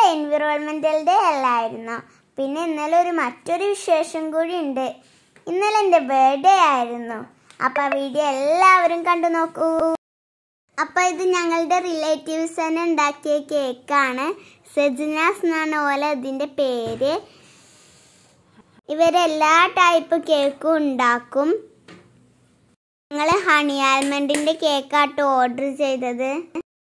Environmental day അല്ലായിരുന്നോ പിന്നെ ഇന്നലെ ഒരു മറ്റൊരു വിശേഷം കൂടി ഉണ്ട് ഇന്നലെ എൻ്റെ ബർത്ത്ഡേ ആയിരുന്നു അപ്പൊ ആ വീഡിയോ എല്ലാവരും കണ്ടു നോക്കൂ അപ്പൊ ഇത് ഞങ്ങളുടെ റിലേറ്റീവ്സ് തന്നെ ഉണ്ടാക്കിയ കേക്കാണ് സെജിനാസ് എന്നാണ് ഓല ഇതിന്റെ പേര് ഇവരെല്ലാ ടൈപ്പ് കേക്കും ഉണ്ടാക്കും ഞങ്ങൾ ഹണി ആൽമണ്ടിന്റെ കേക്കാട്ടോ ഓർഡർ ചെയ്തത്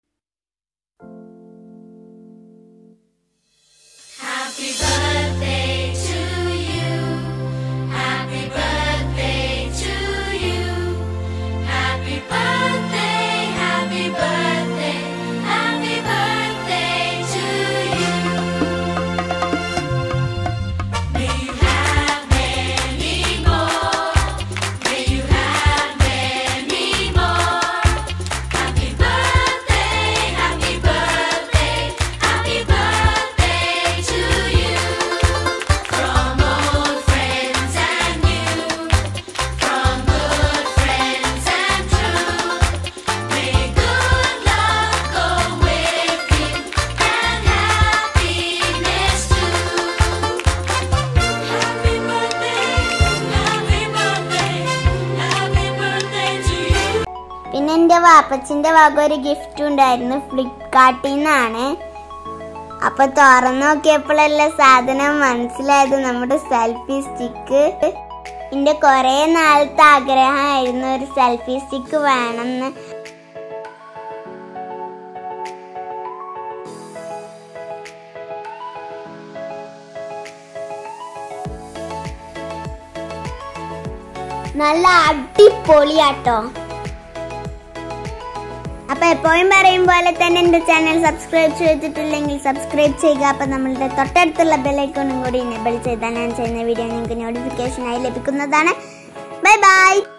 Happy birthday to you. Happy birthday to you. Happy birthday, happy birthday, happy birthday to you. May you have many more. May you have many more. Happy birthday, happy birthday, happy birthday to you. From old friends and new, from good friends and true. May good luck go with you and happiness too. Happy birthday, happy birthday, happy birthday to you. പിന്നെ എൻ്റെ വാപ്പച്ചിന്റെ വക ഒരു gift ഉണ്ടായിരുന്നു ഫ്ലിപ്കാർട്ടിൽ നിന്നാണ് അപ്പൊ തുറന്നു നോക്കിയപ്പോഴല്ല സാധനം മനസ്സിലായത് നമ്മുടെ സെൽഫി സ്റ്റിക്ക് എന്റെ കുറെ നാളത്തെ ആഗ്രഹമായിരുന്നു ഒരു സെൽഫി സ്റ്റിക്ക് വേണമെന്ന് നല്ല അടിപൊളിയാട്ടോ അപ്പൊ എപ്പോഴും പറയും പോലെ തന്നെ എന്റെ ചാനൽ സബ്സ്ക്രൈബ് ചെയ്തിട്ടില്ലെങ്കിൽ സബ്സ്ക്രൈബ് ചെയ്യുക അപ്പൊ നമ്മളുടെ തൊട്ടടുത്തുള്ള ബെല്ലൈക്കോണും കൂടി എനേബിൾ ചെയ്താൽ ഞാൻ ചെയ്യുന്ന വീഡിയോ നിങ്ങൾക്ക് നോട്ടിഫിക്കേഷൻ ആയി ലഭിക്കുന്നതാണ് ബൈ ബൈ